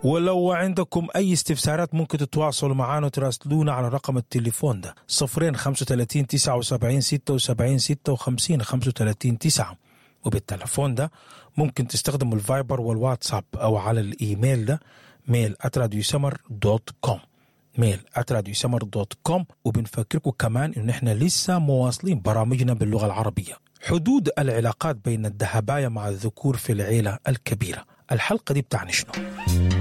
ولو عندكم أي استفسارات ممكن تتواصلوا معنا وتراسلونا على رقم التليفون ده صفرين خمسة وتلاتين تسعة وسبعين ستة وسبعين ستة وخمسين خمسة وتلاتين تسعة وبالتلفون ده ممكن تستخدموا الفايبر والواتساب أو على الإيميل ده ميل سمر دوت كوم ميل سمر دوت كوم وبنفكركم كمان إن إحنا لسه مواصلين برامجنا باللغة العربية حدود العلاقات بين الذهبايا مع الذكور في العيلة الكبيرة الحلقة دي بتعني شنو؟